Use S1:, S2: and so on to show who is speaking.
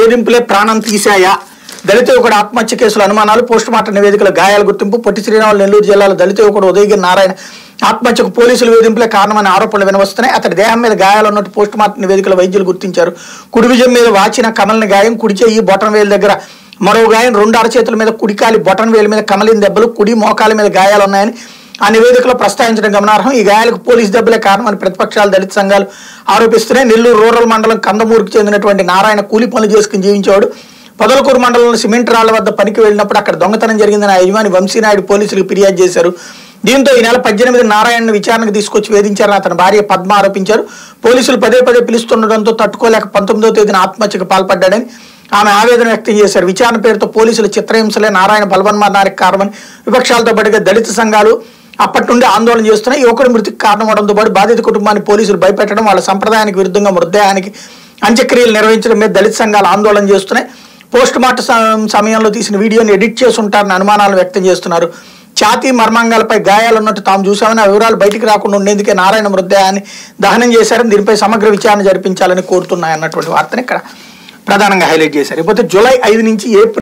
S1: వేధింపులే ప్రాణం తీశాయా దళిత యువకుడు ఆత్మహత్య కేసుల అనుమానాలు పోస్ట్ మార్టం నివేదికల గాయాల గుర్తింపు పొట్టి శ్రీరాములు నెల్లూరు జిల్లాలో దళిత యువకుడు ఉదయగిరి నారాయణ ఆత్మహత్యకు పోలీసులు వేధింపులే కారణమని ఆరోపణలు వినవస్తున్నాయి అతడి దేహం మీద గాయాలు ఉన్నట్టు పోస్ట్ మార్టం నివేదికల వైద్యులు గుర్తించారు కుడి విజయం మీద వాచిన కమలని గాయం కుడి చెయ్యి బొటన వేలు దగ్గర మరో గాయం రెండు అరచేతుల మీద కుడికాలి బొటన వేలు మీద కమలిన దెబ్బలు కుడి మోకాల మీద గాయాలు ఉన్నాయని ఆ నివేదికలో ప్రస్తావించడం గమనార్హం ఈ గాయాలకు పోలీసు దెబ్బలే కారణమని ప్రతిపక్షాలు దళిత సంఘాలు ఆరోపిస్తున్నాయి నెల్లూరు రూరల్ మండలం కందమూరుకు చెందినటువంటి నారాయణ కూలి పనులు చేసుకుని జీవించేవాడు పొదలకూరు మండలంలో సిమెంట్ రాళ్ల వద్ద పనికి వెళ్ళినప్పుడు అక్కడ దొంగతనం జరిగిందని ఆ యజమాని వంశీనాయుడు పోలీసులకు ఫిర్యాదు చేశారు దీంతో ఈ నెల పద్దెనిమిది నారాయణను విచారణకు తీసుకొచ్చి వేధించారని అతని భార్య పద్మ ఆరోపించారు పోలీసులు పదే పదే పిలుస్తుండటంతో తట్టుకోలేక పంతొమ్మిదో తేదీన ఆత్మహత్యకు పాల్పడ్డాడని ఆమె ఆవేదన వ్యక్తం చేశారు విచారణ పేరుతో పోలీసుల చిత్రహింసలే నారాయణ బలవన్మరణానికి కారణమని విపక్షాలతో పాటుగా దళిత సంఘాలు అప్పటి నుండి ఆందోళన చేస్తున్నాయి యువకుడి మృతికి కారణం అవడంతో పాటు బాధిత కుటుంబాన్ని పోలీసులు భయపెట్టడం వాళ్ళ సంప్రదాయానికి విరుద్ధంగా మృతదేహానికి అంత్యక్రియలు నిర్వహించడం మీద దళిత సంఘాలు ఆందోళన చేస్తున్నాయి పోస్ట్ మార్టం సమ- సమయంలో తీసిన వీడియోని ఎడిట్ చేసి ఉంటారని అనుమానాలు వ్యక్తం చేస్తున్నారు ఛాతీ మర్మాంగాలపై గాయాలు ఉన్నట్టు తాము చూసామని ఆ వివరాలు బయటికి రాకుండా ఉండేందుకే నారాయణ మృతదేహాన్ని దహనం చేశారని దీనిపై సమగ్ర విచారణ జరిపించాలని కోరుతున్నాయి అన్నటువంటి వార్తని ఇక్కడ ప్రధానంగా హైలైట్ చేశారు ఇకపోతే జూలై ఐదు నుంచి ఏప్రిల్